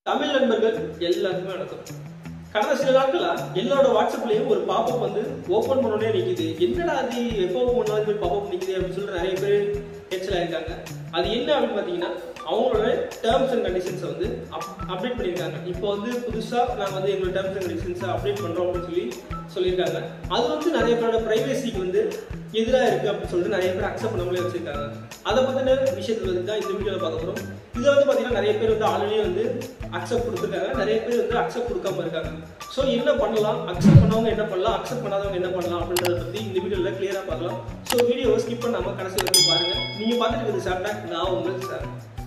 தமிழ் நண்பர்கள் எல்லாருக்குமே வணக்கம் கடந்த சில நாட்களா எல்லாரோட வாட்ஸ்அப்லயும் ஒரு பாப்பப் வந்து ஓபன் பண்ணோடனே நிக்குது என்னடா அது எப்போ ஓபன் பண்ணாலும் பாப்பப் நிக்குது அப்படின்னு சொல்லிட்டு நிறைய பேர் எச்சலா இருக்காங்க அது என்ன அப்படின்னு பாத்தீங்கன்னா அவங்களோட டேர்ம்ஸ் அண்ட் கண்டிஷன்ஸை வந்து அப்டேட் பண்ணியிருக்காங்க இப்போ வந்து புதுசா நாங்க வந்து எங்களோட டேர்ம்ஸ் அண்ட் கண்டிஷன்ஸை அப்டேட் பண்றோம் அப்படின்னு சொல்லி சொல்லியிருக்காங்க அது வந்து நிறைய பேரோட பிரைவேசிக்கு வந்து எதிராக இருக்கு அப்படின்னு சொல்லிட்டு நிறைய பேர் அக்செப்ட் பண்ணாமலே வச்சிருக்காங்க அதை பத்தின விஷயத்தை வந்து தான் இந்த வீடியோவில் பார்க்க போறோம் இதுல வந்து பாத்தீங்கன்னா நிறைய பேர் வந்து ஆல்ரெடி வந்து அக்செப்ட் கொடுத்துருக்காங்க நிறைய பேர் வந்து அக்செப்ட் கொடுக்காம இருக்காங்க ஸோ என்ன பண்ணலாம் அக்செப்ட் பண்ணவங்க என்ன பண்ணலாம் அக்செப்ட் பண்ணாதவங்க என்ன பண்ணலாம் அப்படின்றத பத்தி இந்த வீடியோல கிளியரா பார்க்கலாம் ஸோ வீடியோவை ஸ்கிப் பண்ணாம கடைசி வரைக்கும் பாருங்க நீங்க பார்த்துட்டு இருக்கிறது சார் நான் உங்களுக்கு சார்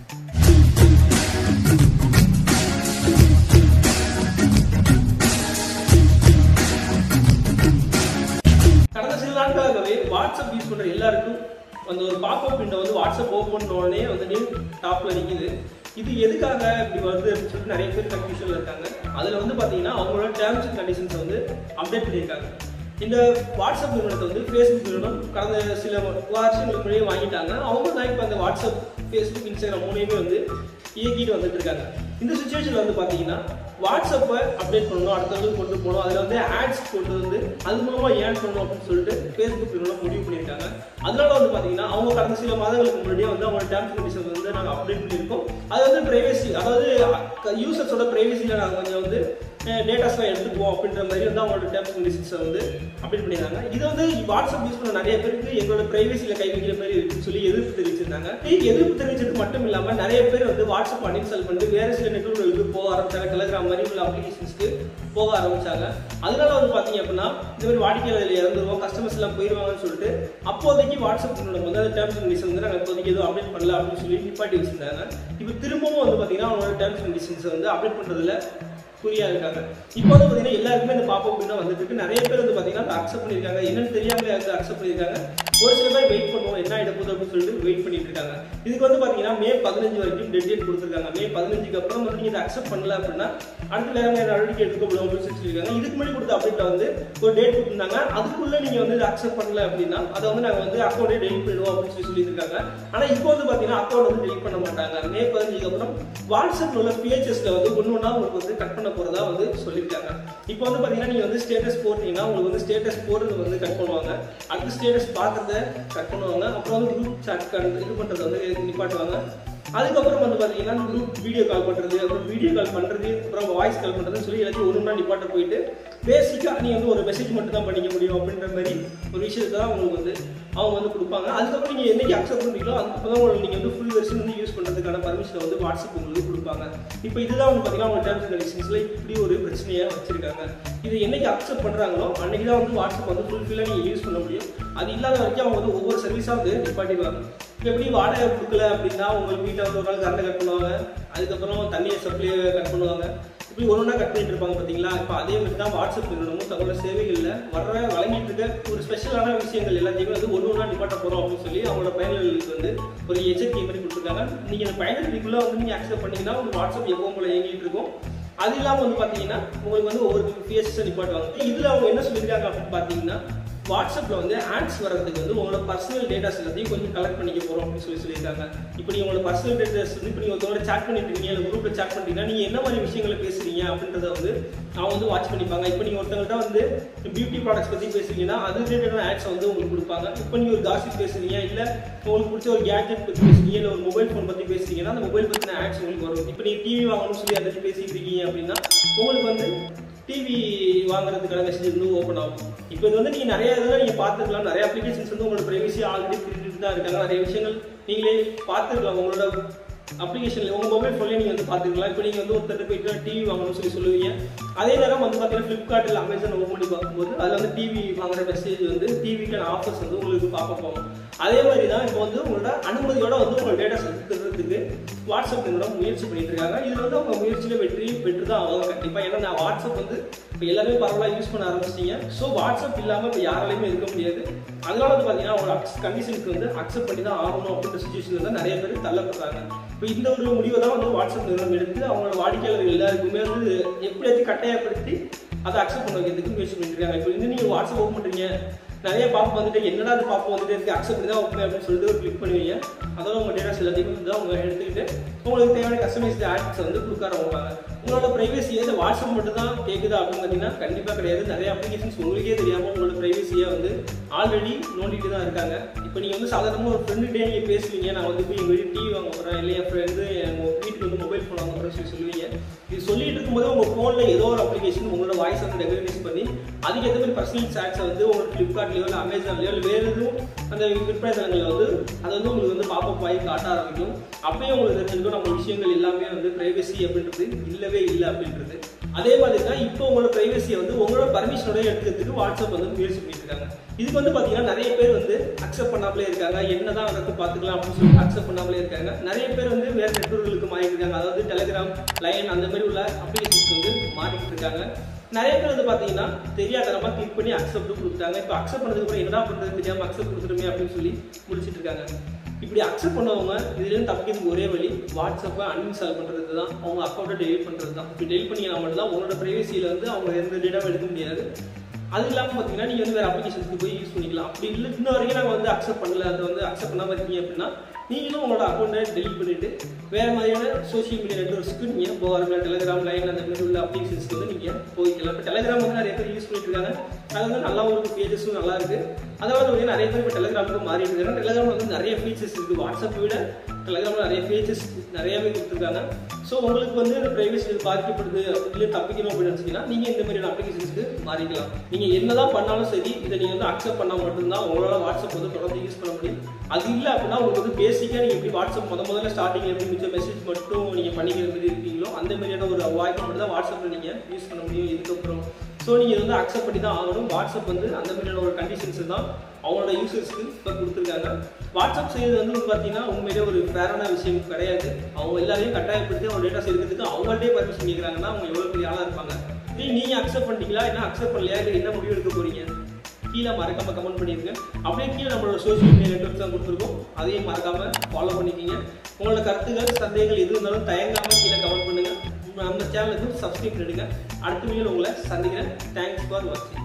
கடந்த சில நாட்களாகவே வாட்ஸ்அப் யூஸ் பண்ற எல்லாருக்கும் அந்த ஒரு பாப்அப் விண்டோ வந்து வாட்ஸ்அப் ஓப்பன் உடனே வந்து டாப்ல நிக்குது இது எதுக்காக இப்படி வருது அப்படின்னு சொல்லிட்டு நிறைய பேர் கன்ஃபியூஷன்ல இருக்காங்க அதுல வந்து பாத்தீங்கன்னா அவங்களோட டேர்ம்ஸ் அண்ட் கண்டிஷன்ஸ் வந்து அப்டேட் பண்ணியிருக்காங்க இந்த வாட்ஸ்அப் நிறுவனத்தை வந்து ஃபேஸ்புக் நிறுவனம் கடந்த சில வருஷங்களுக்கு முன்னாடியே வாங்கிட்டாங்க அவங்க தான் இப்போ அந்த வாட்ஸ்அப் ஃபேஸ்புக் இன்ஸ்டாகிராம் மூணையுமே வந்து இயக்கிட்டு வந்துட்டு இருக்காங்க இந்த சுச்சுவேஷன்ல வந்து பாத்தீங்கன்னா வாட்ஸ்அப்பை அப்டேட் பண்ணணும் அடுத்தவங்களுக்கு கொண்டு போகணும் அதில் வந்து ஆட்ஸ் கொண்டு வந்து அது மூலமா ஏன் பண்ணணும் அப்படின்னு சொல்லிட்டு ஃபேஸ்புக் நிறுவனம் முடிவு பண்ணியிருக்காங்க அதனால வந்து பாத்தீங்கன்னா அவங்க கடந்த சில மாதங்களுக்கு முன்னாடியே வந்து அவங்க டேர்ம்ஸ் கண்டிஷன் வந்து நாங்கள் அப்டேட் பண்ணியிருக்கோம் அது வந்து பிரைவேசி அதாவது யூசர்ஸோட பிரைவேசியில் நாங்கள் கொஞ்சம் வந்து டேட்டாஸ்லாம் எடுத்துக்குவோம் அப்படின்ற மாதிரி வந்து அவங்களோட டேர்ம்ஸ் கண்டிஷன்ஸை வந்து அப்டேட் பண்ணியிருக்காங்க இது வந்து வாட்ஸ்அப் யூஸ் பண்ண நிறைய பேருக்கு எங்களோட பிரைவேசியில் கை வைக்கிற மாதிரி இருக்குன்னு சொல்லி எதிர்ப்பு தெரிவிச்சிருந்தாங்க இது எதிர்ப்பு தெரிவிச்சது மட்டும் இல்லாமல் நிறைய பேர் வந்து வாட்ஸ்அப் அன்இன்ஸ்டால் பண்ணிட்டு வேற சில நெட்வொர்க்குகளுக்கு போக ஆரம்பிச்சாங்க டெலிகிராம் மாதிரி உள்ள அப்ளிகேஷன்ஸ்க்கு போக ஆரம்பிச்சாங்க அதனால வந்து பாத்தீங்க அப்படின்னா இந்த மாதிரி வாடிக்கையாளர்கள் இறந்துருவோம் கஸ்டமர்ஸ் எல்லாம் போயிருவாங்கன்னு சொல்லிட்டு அப்போதைக்கு வாட்ஸ்அப் நம்ம வந்து அந்த டேர்ம்ஸ் கண்டிஷன் வந்து நாங்கள் இப்போதைக்கு எதுவும் அப்டேட் பண்ணல அப்படின்னு சொல்லி நிப்பாட்டி வச்சிருந்தாங்க இப்போ திரும்பவும் வந்து பாத்தீங்கன்னா அவங்களோட டேர்ம்ஸ் கண்டிஷன்ஸ் வந்து அப்டேட் பண்றதுல குறியா இருக்காங்க இப்போ வந்து பாத்தீங்கன்னா எல்லாருக்குமே இந்த பாப்பப் விண்டோ வந்துட்டு இருக்கு நிறைய பேர் வந்து பாத்தீங்கன்னா அதை அக்செப்ட் பண்ணிருக்காங்க என்னன்னு தெரியாமலே வந்து அக்செப்ட் பண்ணிருக்காங்க ஒரு சில பேர் வெயிட் பண்ணுவோம் என்ன ஆயிட போகுது அப்படின்னு சொல்லிட்டு வெயிட் பண்ணிட்டு இருக்காங்க இதுக்கு வந்து பாத்தீங்கன்னா மே பதினஞ்சு வரைக்கும் டெட் டேட் கொடுத்துருக்காங்க மே பதினஞ்சுக்கு அப்புறம் வந்து நீங்க இதை அக்செப்ட் பண்ணல அப்படின்னா அடுத்து வேற வேற நடவடிக்கை எடுக்கப்படும் அப்படின்னு சொல்லி சொல்லியிருக்காங்க இதுக்கு முன்னாடி கொடுத்த அப்டேட்ல வந்து ஒரு டேட் கொடுத்துருந்தாங்க அதுக்குள்ள நீங்க வந்து இதை அக்செப்ட் பண்ணல அப்படின்னா அதை வந்து நாங்க வந்து அக்கௌண்டே டெலிட் பண்ணிடுவோம் அப்படின்னு சொல்லி சொல்லியிருக்காங்க ஆனா இப்போ வந்து பாத்தீங்கன்னா அக்கௌண்ட் வந்து டெலிட் பண்ண மாட்டாங்க மே பதினஞ்சுக்கு அப்புறம் வாட்ஸ்அப்ல உள்ள பிஹெச்எஸ்ல வந்து ஒன்று ஒன்றா உங்களுக்கு வந்து கட் பண்ண போறதா வந்து சொல்லியிருக்காங்க இப்போ வந்து பாத்தீங்கன்னா நீங்க வந்து ஸ்டேட்டஸ் போட்டீங்கன்னா உங்களுக்கு வந்து ஸ்டேட்டஸ் போடுறது வந்து கட் பண்ணுவாங்க அடுத்து ஸ்டேட்டஸ் பார்க்கறத கட் பண்ணுவாங்க அப்புறம் வந்து குரூப் சாட் இது பண்றதை வந்து நிப்பாட்டுவாங்க அதுக்கப்புறம் வந்து பாத்தீங்கன்னா குரூப் வீடியோ கால் பண்றது அப்புறம் வீடியோ கால் பண்றது அப்புறம் வாய்ஸ் கால் பண்றதுன்னு சொல்லி எல்லாத்தையும் ஒரு நாள் நிப்பாட்ட போயிட்டு பேசிக்கா நீங்க வந்து ஒரு மெசேஜ் மட்டும் தான் பண்ணிக்க முடியும் அப்படின்ற மாதிரி ஒரு விஷயத்தை தான் உங்களுக்கு வந்து அவங்க வந்து கொடுப்பாங்க அதுக்கப்புறம் நீங்க என்னைக்கு அக்செப்ட் பண்றீங்களோ அதுக்கப்புறம் உங்களுக்கு நீங்க வந்து ஃபுல் வெர்ஷன் வந்து யூஸ் பண்றதுக்கான பர்மிஷன் வந்து வாட்ஸ்அப் உங்களுக்கு கொடுப்பாங்க இப்போ இதுதான் வந்து பாத்தீங்கன்னா அவங்க டேர்ம்ஸ் அண்ட் கண்டிஷன்ஸ்ல இப்படி ஒரு பிரச்சனையா வச்சிருக்காங்க இது என்னைக்கு அக்செப்ட் பண்றாங்களோ அன்னைக்கு தான் வந்து வாட்ஸ்அப் வந்து ஃபுல்ஃபில்லா நீங்க யூஸ் பண்ண முடியும் அது இல்லாத வரைக்கும் அவங்க வந்து ஒவ்வொரு சர்வீஸா வந்து நிப்பாட்டிடுவாங்க இப்போ எப்படி வாடகை கொடுக்கல அப்படின்னா உங்களுக்கு வீட்டை வந்து ஒரு நாள் கரண்ட் கட் பண்ணுவாங்க அதுக்கப்புறம் தண்ணியை சப்ளை கட் பண்ணுவாங்க இப்படி ஒரு ஒன்றா கட் பண்ணிட்டு இருப்பாங்க பார்த்தீங்களா இப்போ அதே மாதிரி தான் வாட்ஸ்அப் நிறுவனமும் தங்களோட சேவைகளில் வர்ற வழங்கிட்டு இருக்க ஒரு ஸ்பெஷலான விஷயங்கள் எல்லாத்தையுமே வந்து ஒன்று ஒன்றா நிப்பாட்ட போகிறோம் அப்படின்னு சொல்லி அவங்களோட பயனர்களுக்கு வந்து ஒரு எச்சரிக்கை பண்ணி கொடுத்துருக்காங்க நீங்கள் அந்த பயனர்களுக்குள்ளே வந்து நீங்கள் அக்செப்ட் பண்ணீங்கன்னா உங்கள் வாட்ஸ்அப் எப்போ உங்களை இயங்கிட்டு இருக்கும் அது இல்லாமல் வந்து பார்த்தீங்கன்னா உங்களுக்கு வந்து ஒவ்வொரு பிஎஸ்எஸ் நிப்பாட்டுவாங்க இதில் அவங்க என்ன சொல்லியிருக்காங்க அப்படின்னு பார்த்தீங்கன்னா வாட்ஸ்அப்ல வந்து ஆட்ஸ் வர்றதுக்கு வந்து உங்களோட பர்சனல் டேட்டாஸ் எல்லாத்தையும் கொஞ்சம் கலெக்ட் பண்ணிக்க போறோம் அப்படின்னு சொல்லி சொல்லியிருக்காங்க இப்போ நீங்க உங்களோட பர்சனல் டேட்டாஸ் வந்து இப்போ நீங்க ஒருத்தவங்க சேட் பண்ணிட்டு இருக்கீங்க இல்லை குரூப்ல சேட் பண்றீங்கன்னா நீங்க என்ன மாதிரி விஷயங்களை பேசுறீங்க அப்படின்றத வந்து அவங்க வந்து வாட்ச் பண்ணிப்பாங்க இப்போ நீங்க ஒருத்தவங்கள்ட்ட வந்து பியூட்டி ப்ராடக்ட்ஸ் பத்தி பேசுறீங்கன்னா அது ரிலேட்டடான ஆட்ஸ் வந்து உங்களுக்கு கொடுப்பாங்க இப்போ நீங்க ஒரு காசிப் பேசுறீங்க இல்ல உங்களுக்கு பிடிச்ச ஒரு கேட்ஜெட் பத்தி பேசுறீங்க இல்ல ஒரு மொபைல் ஃபோன் பத்தி பேசுறீங்கன்னா அந்த மொபைல் பத்தின ஆட்ஸ் உங்களுக்கு வரும் இப்போ நீங்க டிவி வாங்கணும்னு சொல்லி அதை பத்தி பேசிட்டு இருக்கீங்க அப்படின்னா உங்களுக்கு வந்து டிவி வாங்குறதுக்கான மெசேஜ் வந்து ஓப்பன் ஆகும் இப்போ இது வந்து நீங்க நிறைய இதில் நீங்க பார்த்துக்கலாம் நிறைய அப்ளிகேஷன்ஸ் வந்து உங்களோட பிரைவசி ஆல்ரெடி பிரிட்டு தான் இருக்காங்க நிறைய விஷயங்கள் நீங்களே பார்த்துக்கலாம் உங்களோட அப்ளிகேஷன்ல உங்க மொபைல் ஃபோன்லேயே நீங்க வந்து பார்த்துக்கலாம் இப்போ நீங்க வந்து ஒருத்தர் போயிட்டு டிவி வாங்கணும்னு சொல்லி சொல்லுவீங்க அதே நேரம் வந்து பார்த்தீங்கன்னா ஃப்ளிப்கார்ட் இல்லை அமேசான் ஓப்பன் பண்ணி பார்க்கும்போது அதில் வந்து டிவி வாங்குற மெசேஜ் வந்து டிவிக்கான ஆஃபர்ஸ் வந்து உங்களுக்கு பார்க்க போகும் அதே மாதிரி தான் இப்போ வந்து உங்களோட அனுமதியோட வந்து உங்களோட டேட்டாஸ் எடுத்துக்கிறதுக்கு வாட்ஸ்அப் நிறுவனம் முயற்சி பண்ணிட்டு இருக்காங்க இதுல வந்து அவங்க முயற்சியில வெற்றி பெற்று தான் அவங்க கண்டிப்பா ஏன்னா நான் வாட்ஸ்அப் வந்து இப்போ எல்லாமே பரவலாக யூஸ் பண்ண ஆரம்பிச்சிட்டீங்க ஸோ வாட்ஸ்அப் இல்லாமல் இப்போ யாராலையுமே இருக்க முடியாது அதனால வந்து பார்த்தீங்கன்னா அவங்க கண்டிஷனுக்கு வந்து அக்செப்ட் பண்ணி தான் ஆகணும் அப்படின்ற சுச்சுவேஷன் தான் நிறைய பேர் தள்ளப்படுறாங்க இப்போ இந்த ஒரு முடிவை தான் வந்து வாட்ஸ்அப் நிறுவனம் எடுத்து அவங்களோட வாடிக்கையாளர்கள் எல்லாருக்குமே வந்து எப்படியாச்சும் கட்டாயப்படுத்தி அதை அக்செப்ட் பண்ண வைக்கிறதுக்கு முயற்சி பண்ணிட்டு இருக்காங்க இப்போ வந்து நீங்கள் வாட்ஸ்அப் ஓப்பன் பண்ணுறீங்க நிறைய பாப்பு வந்துட்டு என்னடா அது பாப்பு வந்துட்டு இருக்கு அக்செப்ட் பண்ணி தான் ஓப்பன் அப்படின்னு சொல்லிட்டு ஒரு கிளிக் பண்ணுவீங்க அதோட உங்க டேட்டாஸ் எல்லாத்தையும் வந்து அவங்க எடுத்துக்கிட்டு உங்களுக்கு தேவையான கஸ்டமைஸ்டு ஆட்ஸ் வந்து கொடுக்க ஆரம்பிப்பாங்க உங்களோட பிரைவசியை இந்த வாட்ஸ்அப் மட்டும் தான் கேட்குதா அப்படின்னு பார்த்தீங்கன்னா கண்டிப்பாக கிடையாது நிறைய அப்ளிகேஷன்ஸ் உங்களுக்கே தெரியாமல் உங்களோட பிரைவசியை வந்து ஆல்ரெடி நோண்டிட்டு தான் இருக்காங்க இப்போ நீங்கள் வந்து சாதாரணமாக ஒரு ஃப்ரெண்டுகிட்டே நீங்கள் பேசுவீங்க நான் வந்து போய் எங்கள் வீட்டு டிவி வாங்க போகிறேன் இல்லை என் ஃப்ரெண்டு எங்கள் வீட்டுக்கு வந்து மொபைல் ஃபோன் வாங்க போகிறேன்னு சொல்லி சொல்லுவீங்க இது சொல்லிட்டு இருக்கும்போது உங்கள் ஃபோனில் ஏதோ ஒரு அப்ளிகேஷன் உங்களோட வாய்ஸ் வந்து ரெகனைஸ் பண்ணி அதுக்கேற்ற மாதிரி பர்சனல் சாட்ஸை வந்து உங்களுக்கு ஃப்ளிப்கார்ட்லேயோ இல்லை அமேசான்லேயோ இல்லை வேறு எதுவும் அந்த விற்பனை தளங்களில் வந்து அது வந்து உங்களுக்கு வந்து பாப்பப் ஆகி காட்ட ஆரம்பிக்கும் அப்பயே உங்களுக்கு தெரிஞ்சிருக்கும் நம்ம விஷயங்கள் எல்லாமே வந்து பிரைவசி அப்படின்றது இல்லவே இல்லை அப்படின்றது அதே மாதிரி தான் இப்போ உங்களோட பிரைவசியை வந்து உங்களோட பர்மிஷனோட எடுக்கிறதுக்கு வாட்ஸ்அப் வந்து முயற்சி பண்ணிட்டு இருக்காங்க இதுக்கு வந்து பார்த்தீங்கன்னா நிறைய பேர் வந்து அக்செப்ட் பண்ணாமலே இருக்காங்க என்னதான் வந்து பார்த்துக்கலாம் அப்படின்னு சொல்லி அக்செப்ட் பண்ணாமலே இருக்காங்க நிறைய பேர் வந்து வேற நெட்வொர்க்குகளுக்கு மாறிட்டு இருக்காங்க அதாவது டெலிகிராம் லைன் அந்த மாதிரி உள்ள அப்ளிகேஷன்ஸ் வந்து மாறிட்டு இருக்காங்க நிறைய பேர் வந்து பார்த்தீங்கன்னா தெரியாதனமா கிளிக் பண்ணி அக்செப்ட் கொடுத்தாங்க இப்போ அக்செப்ட் பண்ணதுக்கு அப்புறம் என்ன பண்ணுறது தெரியாம அக்செப்ட் கொடுத்துருமே அப்படின்னு சொல்லி முடிச்சிட்டு இருக்காங்க இப்படி அக்செப்ட் பண்ணவங்க இதுலேருந்து தப்பிக்கிறதுக்கு ஒரே வழி வாட்ஸ்அப்பை அன்இன்ஸ்டால் பண்ணுறது தான் அவங்க அக்கௌண்ட்டை டெலிட் பண்ணுறது தான் இப்படி டெலிட் பண்ணிங்கன்னா மட்டும் தான் உங்களோட ப்ரைவசியில் வந்து அவங்க எந்த டேட்டாவும் எடுக்க முடியாது அது இல்லாமல் பார்த்தீங்கன்னா நீங்கள் வந்து வேறு அப்ளிகேஷனுக்கு போய் யூஸ் பண்ணிக்கலாம் அப்படி இல்லை இன்ன வரைக்கும் நாங்கள் வந்து அக்செப்ட் பண்ணல அதை வந்து அக்செப்ட் பண்ணாமல் இருக்கீங்க அப்படின்னா நீங்களும் உங்களோட அக்கௌண்ட்டை டெலிட் பண்ணிட்டு வேறு மாதிரியான சோஷியல் மீடியா நெட்ஒர்க்ஸ்க்கு நீங்கள் போகிறீங்க டெலிகிராம் லைன் அந்த மாதிரி உள்ள அப்ளிகேஷன்ஸ்க்கு வந்து நீங்கள் போய்க்கலாம் இப்போ டெலிகிராம் வந்து நிறைய பேர் யூஸ் பண்ணிட்டு இருக்காங்க அது வந்து நல்லா ஒரு பேஜஸும் நல்லா இருக்கு அதாவது வந்து நிறைய பேர் இப்போ டெலிகிராமுக்கு மாறிட்டு இருக்காங்க டெலிகிராம் வந்து நிறைய ஃபீச்சர்ஸ் இருக்குது வாட்ஸ்அப் விட டெலிகிராமில் நிறைய ஃபீச்சர்ஸ் நிறையவே கொடுத்துருக்காங்க ஸோ உங்களுக்கு வந்து இந்த ப்ரைவசி பாதிக்கப்படுது இல்லை தப்பிக்கணும் அப்படின்னு நினச்சிங்கன்னா நீங்கள் இந்த மாதிரியான அப்ளிகேஷன்ஸ்க்கு மாறிக்கலாம் நீங்கள் என்னதான் பண்ணாலும் சரி இதை நீங்கள் வந்து அக்செப்ட் பண்ணால் மட்டும்தான் உங்களால் வாட்ஸ்அப் வந்து தொடர்ந்து யூஸ் பண்ண முடியும் அது இல்லை அப்படின்னா உங்களுக்கு வந்து பேசிக்காக நீங்கள் எப்படி வாட்ஸ்அப் முத முதல்ல ஸ்டார்டிங் எப்படி மிச்சம் மெசேஜ் மட்டும் நீங்கள் பண்ணிக்கிற மாதிரி இருக்கீங்களோ அந்த மாதிரியான ஒரு வாய்ப்பு மட்டும் தான் வாட்ஸ்அப்பில் நீங்கள் யூஸ் பண்ண முடியும் இதுக்கப்புறம் ஸோ நீங்கள் வந்து அக்செப்ட் பண்ணி தான் ஆகணும் வாட்ஸ்அப் வந்து அந்த மாதிரியான ஒரு கண்டிஷன்ஸ் தான் அவங்களோட யூசர்ஸ்க்கு இப்போ கொடுத்துருக்காங்க வாட்ஸ்அப் செய்யறது வந்து பார்த்தீங்கன்னா உண்மையிலே ஒரு ஃபேரான விஷயம் கிடையாது அவங்க எல்லாரையும் கட்டாயப்படுத்தி அவங்க டேட்டாஸ் எடுக்கிறதுக்கு அவங்கள்ட்டே பர்மிஷன் கேட்குறாங்கன்னா அவங்க எவ்வளோ பெரிய ஆளாக இருப்பாங்க நீ நீங்கள் அக்செப்ட் பண்ணிட்டீங்களா என்ன அக்செப்ட் பண்ணலையா இல்லை என்ன முடிவு எடுக்க போறீங்க கீழே மறக்காம கமெண்ட் பண்ணிருங்க அப்படியே கீழே நம்மளோட சோஷியல் மீடியா நெட்ஒர்க்ஸ் தான் கொடுத்துருக்கோம் அதையும் மறக்காம ஃபாலோ பண்ணிக்கிங்க உங்களோட கருத்துக்கள் சந்தேகங்கள் எது இருந்தாலும் தயங்காம கீழே கமெண்ட் பண்ணுங்க நம்ம சேனலுக்கு சப்ஸ்கிரைப் பண்ணிடுங்க அடுத்த வீடியோவில் உங்களை சந்திக்கிறேன் தேங்க்ஸ் ஃபார் வாட்சிங்